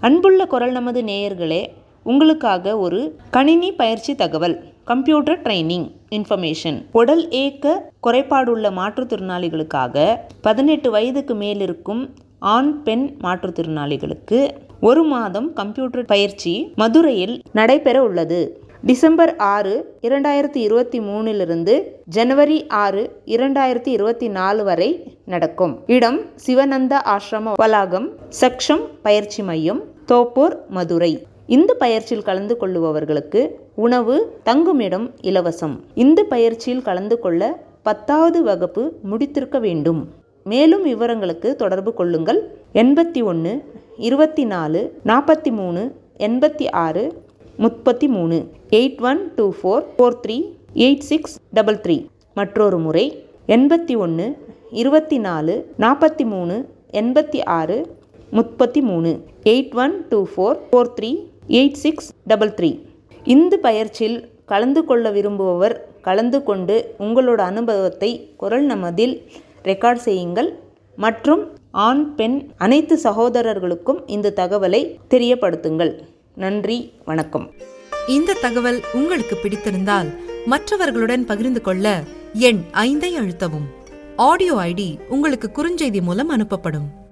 அன்புள்ள குரல் நமது நேயர்களே உங்களுக்காக ஒரு கணினி பயிற்சி தகவல் கம்ப்யூட்டர் ட்ரைனிங் இன்ஃபர்மேஷன் உடல் ஏக்க குறைபாடுள்ள மாற்றுத்திறனாளிகளுக்காக பதினெட்டு வயதுக்கு மேலிருக்கும் ஆண் பெண் மாற்றுத்திறனாளிகளுக்கு ஒரு மாதம் கம்ப்யூட்டர் பயிற்சி மதுரையில் நடைபெற உள்ளது டிசம்பர் ஆறு இரண்டாயிரத்தி இருபத்தி மூணிலிருந்து ஜனவரி ஆறு இரண்டாயிரத்தி இருபத்தி நாலு வரை நடக்கும் இடம் சிவனந்தா ஆசிரம வளாகம் சக்ஷம் பயிற்சி மையம் தோப்பூர் மதுரை இந்த பயிற்சியில் கலந்து கொள்ளுபவர்களுக்கு உணவு தங்குமிடம் இலவசம் இந்த பயிற்சியில் கலந்து கொள்ள பத்தாவது வகுப்பு முடித்திருக்க வேண்டும் மேலும் விவரங்களுக்கு தொடர்பு கொள்ளுங்கள் எண்பத்தி ஒன்று இருபத்தி நாலு நாற்பத்தி மூணு எண்பத்தி ஆறு முப்பத்தி மூணு eight one two four four three eight six double three மற்றொரு முறை எண்பத்தி ஒன்று இருபத்தி நாலு நாற்பத்தி மூணு எண்பத்தி ஆறு முப்பத்தி மூணு eight one two four four three eight six double three இந்த பயிற்சியில் கலந்து கொள்ள விரும்புபவர் கலந்து கொண்டு உங்களோட அனுபவத்தை குரல் நமதில் ரெக்கார்ட் செய்யுங்கள் மற்றும் ஆண் பெண் அனைத்து சகோதரர்களுக்கும் இந்த தகவலை தெரியப்படுத்துங்கள் நன்றி வணக்கம் இந்த தகவல் உங்களுக்கு பிடித்திருந்தால் மற்றவர்களுடன் பகிர்ந்து கொள்ள எண் ஐந்தை அழுத்தவும் ஆடியோ ஐடி உங்களுக்கு குறுஞ்செய்தி மூலம் அனுப்பப்படும்